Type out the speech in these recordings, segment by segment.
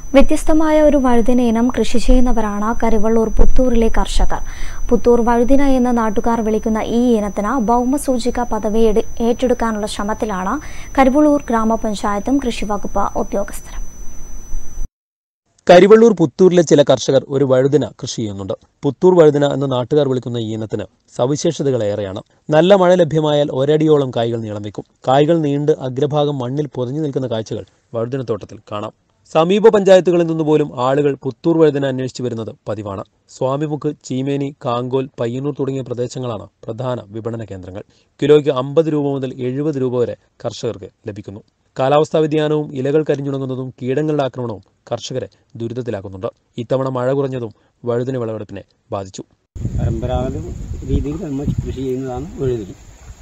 വ്യത്യസ്തമായ ഒരു വഴുതിന ഇനം കൃഷി ചെയ്യുന്നവരാണ് കരിവള്ളൂർ പുത്തൂരിലെ കർഷകർ പുത്തൂർ വഴുതിന എന്ന് നാട്ടുകാർ വിളിക്കുന്ന ഈ ഇനത്തിന് ഭൗമസൂചിക പദവി എട്- ഏറ്റെടുക്കാനുള്ള ശ്രമത്തിലാണ് കരിവള്ളൂർ ഗ്രാമപഞ്ചായത്തും കൃഷിവകുപ്പ് ഉദ്യോഗസ്ഥരും കരിവള്ളൂർ പുത്തൂരിലെ ചില കർഷകർ ഒരു വഴുതിന കൃഷി ചെയ്യുന്നുണ്ട് പുത്തൂർ വഴുതിന എന്ന് നാട്ടുകാർ വിളിക്കുന്ന ഈ ഇനത്തിന് സവിശേഷതകളേറെയാണ് നല്ല മഴ ലഭ്യമായാൽ ഒരടിയോളം കായ്കൾ നീളം വെക്കും കായ്കൾ നീണ്ട് അഗ്രഭാഗം മണ്ണിൽ പൊതിഞ്ഞു നിൽക്കുന്ന കാഴ്ചകൾ വഴുതിനത്തോട്ടത്തിൽ കാണാം സമീപ പഞ്ചായത്തുകളിൽ നിന്ന് പോലും ആളുകൾ പുത്തൂർ വഴുതിന അന്വേഷിച്ചു വരുന്നത് പതിവാണ് സ്വാമിമുക്ക് ചീമേനി കാങ്കോൽ പയ്യന്നൂർ തുടങ്ങിയ പ്രദേശങ്ങളാണ് പ്രധാന വിപണന കേന്ദ്രങ്ങൾ കിലോയ്ക്ക് അമ്പത് രൂപ മുതൽ എഴുപത് രൂപ വരെ കർഷകർക്ക് ലഭിക്കുന്നു കാലാവസ്ഥാ വ്യതിയാനവും ഇലകൾ കരിഞ്ഞുണങ്ങുന്നതും കീടങ്ങളുടെ ആക്രമണവും കർഷകരെ ദുരിതത്തിലാക്കുന്നുണ്ട് ഇത്തവണ മഴ കുറഞ്ഞതും വഴുതിന വിളവെടുപ്പിനെ ബാധിച്ചു പരമ്പരാഗത രീതിയിൽ നമ്മൾ കൃഷി ചെയ്യുന്നതാണ് വഴുതിരി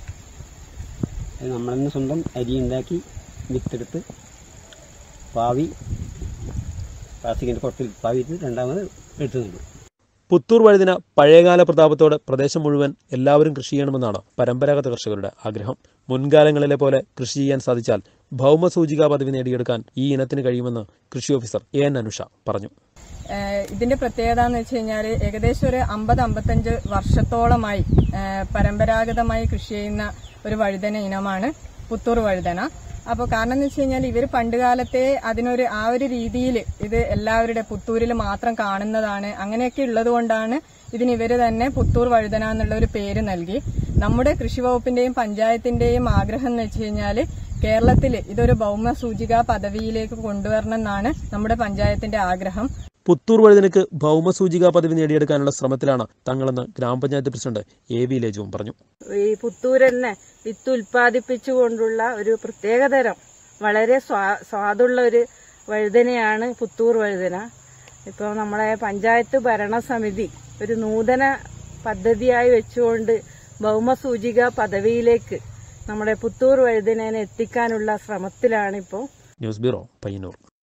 അത് നമ്മൾ തന്നെ സ്വന്തം അരി ഉണ്ടാക്കി വിത്തെടുത്ത് പാവി പ്ലാസ്റ്റിക്കിൻ്റെ കുറത്തിൽ പാവിയിട്ട് രണ്ടാമത് എടുത്തുന്നുണ്ട് പുത്തൂർ വഴുതിന പഴയകാല പ്രതാപത്തോടെ പ്രദേശം മുഴുവൻ എല്ലാവരും കൃഷി ചെയ്യണമെന്നാണ് പരമ്പരാഗത കർഷകരുടെ ആഗ്രഹം മുൻകാലങ്ങളിലെ പോലെ കൃഷി ചെയ്യാൻ സാധിച്ചാൽ ഭൗമസൂചികാ പദവി നേടിയെടുക്കാൻ ഈ ഇനത്തിന് കഴിയുമെന്ന് കൃഷി ഓഫീസർ എ എൻ അനുഷ പറഞ്ഞു ഏഹ് ഇതിന്റെ പ്രത്യേകത എന്ന് വെച്ച് കഴിഞ്ഞാൽ ഏകദേശം ഒരു അമ്പത് അമ്പത്തഞ്ച് വർഷത്തോളമായി ഏഹ് പരമ്പരാഗതമായി കൃഷി ചെയ്യുന്ന ഒരു വഴുതന ഇനമാണ് പുത്തൂർ വഴുതന അപ്പോൾ കാരണം എന്ന് വെച്ച് കഴിഞ്ഞാൽ ഇവർ പണ്ടുകാലത്തെ അതിനൊരു ആ ഒരു രീതിയിൽ ഇത് എല്ലാവരുടെ പുത്തൂരിൽ മാത്രം കാണുന്നതാണ് അങ്ങനെയൊക്കെ ഉള്ളത് കൊണ്ടാണ് ഇതിന് ഇവര് തന്നെ പുത്തൂർ വഴുതന എന്നുള്ള ഒരു പേര് നൽകി നമ്മുടെ കൃഷി വകുപ്പിന്റെയും പഞ്ചായത്തിന്റെയും ആഗ്രഹം എന്ന് വെച്ച് കഴിഞ്ഞാൽ കേരളത്തിൽ ഇതൊരു ഭൗമ സൂചിക പദവിയിലേക്ക് കൊണ്ടുവരണം എന്നാണ് നമ്മുടെ പഞ്ചായത്തിന്റെ ആഗ്രഹം പുത്തൂർ വഴുതിനക്ക് ഭൗമസൂചികാ പദവി നേടിയെടുക്കാനുള്ള ശ്രമത്തിലാണ് തങ്ങളെന്ന് ഗ്രാമപഞ്ചായത്ത് പ്രസിഡന്റ് എ വി ലേജുവും പറഞ്ഞു ഈ പുത്തൂരന്നെ വിത്ത് ഉൽപ്പാദിപ്പിച്ചുകൊണ്ടുള്ള ഒരു പ്രത്യേകതരം വളരെ സ്വാ സ്വാദുള്ള ഒരു വഴുതനയാണ് പുത്തൂർ വഴുതന ഇപ്പോൾ നമ്മളെ പഞ്ചായത്ത് ഭരണസമിതി ഒരു നൂതന പദ്ധതിയായി വെച്ചുകൊണ്ട് ഭൗമസൂചിക പദവിയിലേക്ക് നമ്മുടെ പുത്തൂർ വഴുതനേനെ എത്തിക്കാനുള്ള ശ്രമത്തിലാണിപ്പോൾ ന്യൂസ് ബ്യൂറോ പയ്യന്നൂർ